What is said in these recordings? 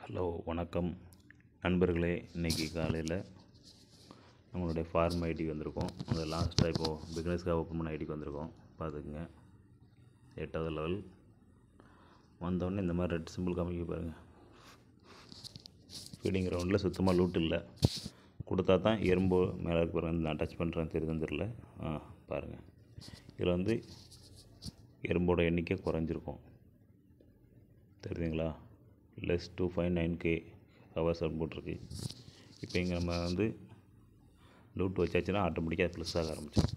hello வணக்கம் நண்பர்களே இன்றைக்கி காலையில் நம்மளுடைய ஃபார்ம் ஐடி வந்திருக்கோம் அந்த லாஸ்ட்டாக இப்போது பிகினர்ஸ்க்காக ஓப்பன் பண்ண ஐடிக்கு வந்திருக்கோம் பார்த்துக்குங்க எட்டாவது லெவல் வந்தோடனே இந்த மாதிரி ரெட் சிம்பிள் காமிக்க பாருங்கள் ஃபீடிங் கிரவுண்டில் சுத்தமாக லூட் இல்லை கொடுத்தா தான் எறும்பு மேலே இருக்க பாருங்க நான் டச் பண்ணுறேன் தெரியுதுன்னு தெரில ஆ பாருங்கள் இதில் வந்து எறும்போட எண்ணிக்கை குறைஞ்சிருக்கும் தெரியுதுங்களா less two five nine K hours போட்டிருக்கு இப்போ இங்கே நம்ம வந்து லூட் வச்சாச்சுன்னா ஆட்டோமேட்டிக்காக ப்ளஸ் ஆக ஆரம்பிச்சிடும்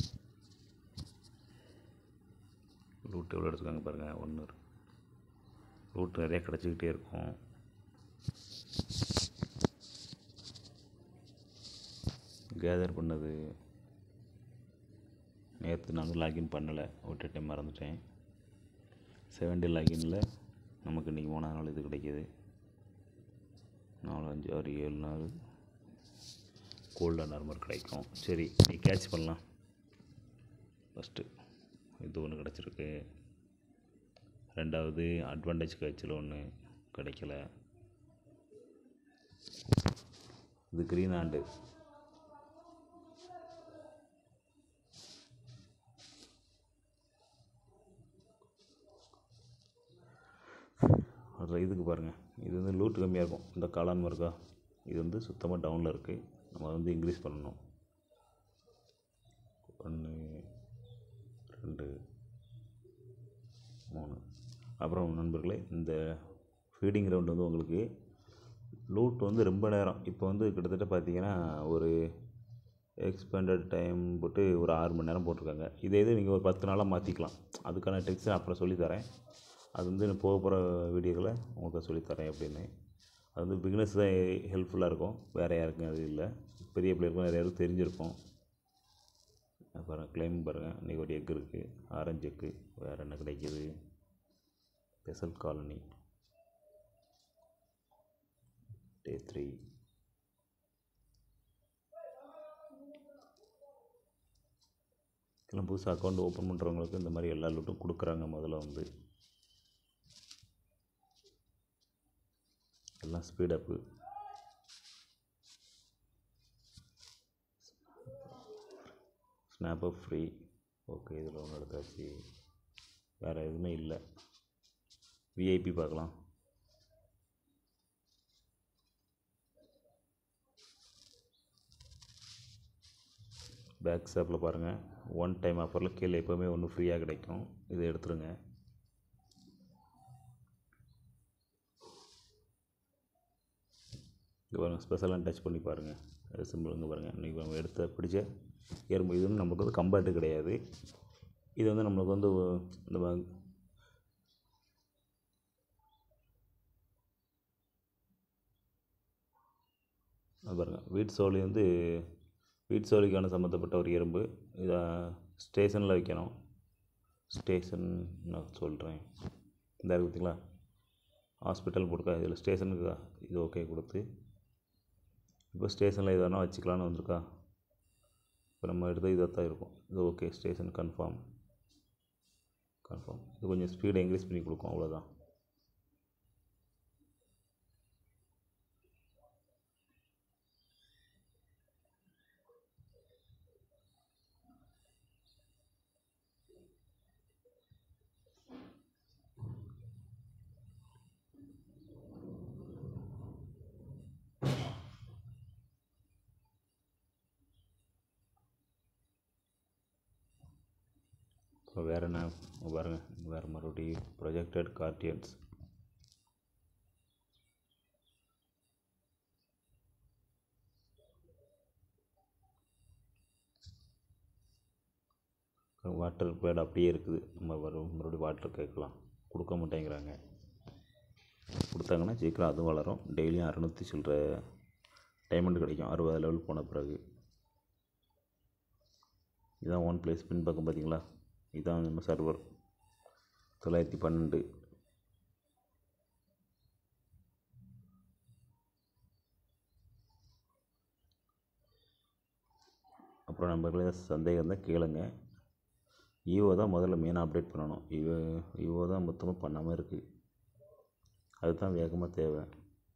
லூட் எவ்வளோ எடுத்துக்காங்க பாருங்கள் ஒன்று லூட் நிறைய கிடச்சிக்கிட்டே இருக்கும் கேதர் பண்ணது நேற்று நான் வந்து லாகின் பண்ணலை விட்டுட்டேன் மறந்துட்டேன் செவன் டே லாகினில் நமக்கு இன்றைக்கி மூணாவது நாள் இது கிடைக்கிது நாலு அஞ்சு ஆறு ஏழு நாள் கோல்டன் ஆர்மர் கிடைக்கும் சரி நீ கேட்ச் பண்ணலாம் ஃபஸ்ட்டு இது ஒன்று கிடச்சிருக்கு ரெண்டாவது அட்வான்டேஜ் கேட்சில் ஒன்று கிடைக்கல இது க்ரீன் ஆண்டு அப்புறம் இதுக்கு பாருங்கள் இது வந்து லூட் கம்மியாக இருக்கும் இந்த காளான் இருக்கா இது வந்து சுத்தமாக டவுனில் இருக்குது நம்ம வந்து இன்க்ரீஸ் பண்ணணும் ஒன்று ரெண்டு மூணு அப்புறம் நண்பர்களே இந்த ஃபீடிங் கிரவுண்ட் வந்து உங்களுக்கு லூட் வந்து ரொம்ப நேரம் இப்போ வந்து கிட்டத்தட்ட பார்த்தீங்கன்னா ஒரு எக்ஸ்பெண்டட் டைம் போட்டு ஒரு ஆறு மணி நேரம் போட்டிருக்காங்க இதே இது நீங்கள் ஒரு பத்து நாளாக மாற்றிக்கலாம் அதுக்கான ட்ரிக்ஸ் அப்புறம் சொல்லித்தரேன் அது வந்து நான் போக போகிற வீடியோக்களை உங்களுக்கு சொல்லித்தரேன் அப்படின்னு அது வந்து பிகினர்ஸ் தான் ஹெல்ப்ஃபுல்லாக இருக்கும் வேறு யாருக்கும் அது இல்லை பெரிய பிள்ளைகளுக்கும் நிறைய பேருக்கு தெரிஞ்சிருக்கும் பாருங்கள் கிளைம் பாருங்கள் இன்றைக்கி ஒரு எக் இருக்குது ஆரஞ்சு எக்கு வேறு என்ன கிடைக்கிது ஸ்பெஷல் காலனி டே த்ரீ இதெல்லாம் புதுசாக அக்கௌண்ட் ஓப்பன் பண்ணுறவங்களுக்கு இந்த மாதிரி எல்லா லூட்டும் கொடுக்குறாங்க முதல்ல வந்து எல்லாம் speed up snap up free okay இதில் ஒன்று எடுத்தாச்சு வேறு எதுவுமே இல்லை விஐபி பார்க்கலாம் பேக் ஷாப்பில் பாருங்கள் ஒன் டைம் ஆஃபரில் கீழே எப்போவுமே ஒன்று ஃப்ரீயாக கிடைக்கும் இதை எடுத்துருங்க இங்கே பாருங்கள் ஸ்பெஷலாக டச் பண்ணி பாருங்கள் அது சிம்பிள் இங்கே பாருங்கள் இன்றைக்கி நம்ம எடுத்த பிடிச்ச எறும்பு இது வந்து நமக்கு வந்து கம்பேர்ட்டு கிடையாது இது வந்து நம்மளுக்கு வந்து இந்த அது பாருங்கள் வீட்டு சோழி வந்து வீட்டு சோழிக்கான சம்மந்தப்பட்ட ஒரு எறும்பு இதை ஸ்டேஷனில் வைக்கணும் ஸ்டேஷன் நான் சொல்கிறேன் இந்த இருக்குது பார்த்தீங்களா ஹாஸ்பிட்டல் போட்டுக்கா இதில் ஸ்டேஷனுக்கு இது ஓகே கொடுத்து இப்போ ஸ்டேஷனில் இது வேணால் வச்சுக்கலான்னு வந்திருக்கா இப்போ நம்ம எடுத்து இதாக தான் இருக்கும் இது ஓகே ஸ்டேஷன் கன்ஃபார்ம் கன்ஃபார்ம் இது கொஞ்சம் ஸ்பீடை இன்க்ரீஸ் பண்ணி கொடுக்கும் அவ்வளோதான் இப்போ வேறு என்ன பாருங்கள் வேறு மறுபடியும் ப்ரொஜெக்டட் கார்டியன்ஸ் வாட்டர் பேட் அப்படியே இருக்குது நம்ம வரும் மறுபடியும் வாட்டர் கேட்கலாம் கொடுக்க மாட்டேங்கிறாங்க கொடுத்தாங்கன்னா சீக்கிரம் அதுவும் வளரும் டெய்லியும் அறநூற்றி சில்லற டைமண்ட் கிடைக்கும் அறுபது லெவல் போன பிறகு இதான் ஒன் பிளேஸ் பின் பக்கம் பார்த்தீங்களா இதுதான் நம்ம சர்வர் தொள்ளாயிரத்தி பன்னெண்டு அப்புறம் நம்பர்களே சந்தேகம் இருந்தால் கேளுங்க ஈவோ தான் முதல்ல மெயினாக அப்டேட் பண்ணணும் ஈவோ ஈவோ தான் மொத்தமாக பண்ணாமல் இருக்குது அதுதான் வேகமாக தேவை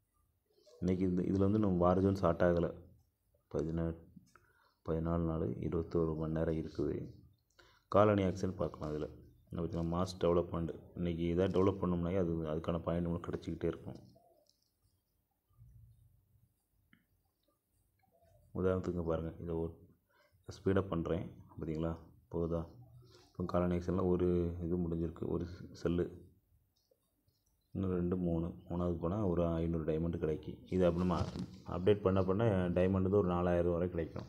இன்றைக்கி இந்த இதில் வந்து நம்ம வாரஜோன் ஸ்டார்ட் ஆகலை பதினெட் பதினாலு நாள் இருபத்தோரு மணி நேரம் இருக்குது காலனி ஆக்ஷன் பார்க்கலாம் அதில் என்ன பார்த்தீங்கன்னா மாஸ் டெவலப்மெண்ட் இன்றைக்கி எதாவது டெவலப் பண்ணோம்னாலே அது அதுக்கான பாயிண்ட் நம்மளுக்கு கிடச்சிக்கிட்டே இருக்கும் உதாரணத்துக்கு பாருங்கள் இதை ஒரு ஸ்பீடப் பண்ணுறேன் பார்த்தீங்களா போகுதா இப்போ காலனி ஆக்ஷனில் ஒரு இது முடிஞ்சிருக்கு ஒரு செல்லு இன்னும் ரெண்டு மூணு மூணாவது போனால் ஒரு ஐநூறு டைமண்டு கிடைக்கும் இது அப்படி நம்ம அப்டேட் பண்ண பண்ண டைமண்ட் வந்து ஒரு நாலாயிரம் வரை கிடைக்கும்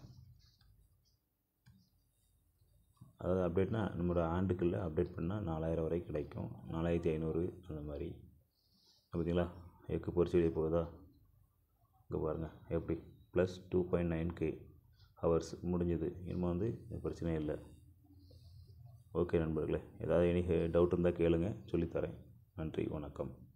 அதாவது அப்டேட்னா நம்மளோட ஆண்டுக்குள்ளே அப்டேட் பண்ணால் நாலாயிரம் வரை கிடைக்கும் நாலாயிரத்தி ஐநூறு அந்த மாதிரி பார்த்தீங்களா எக்கு பொறிச்சு வெளியே போகுதா இங்கே பாருங்கள் எப்படி plus two point nine K hours முடிஞ்சது இனிமேல் வந்து பிரச்சனையே இல்லை ஓகே நண்பர்களே ஏதாவது எனி டவுட் இருந்தால் கேளுங்க சொல்லித்தரேன் நன்றி வணக்கம்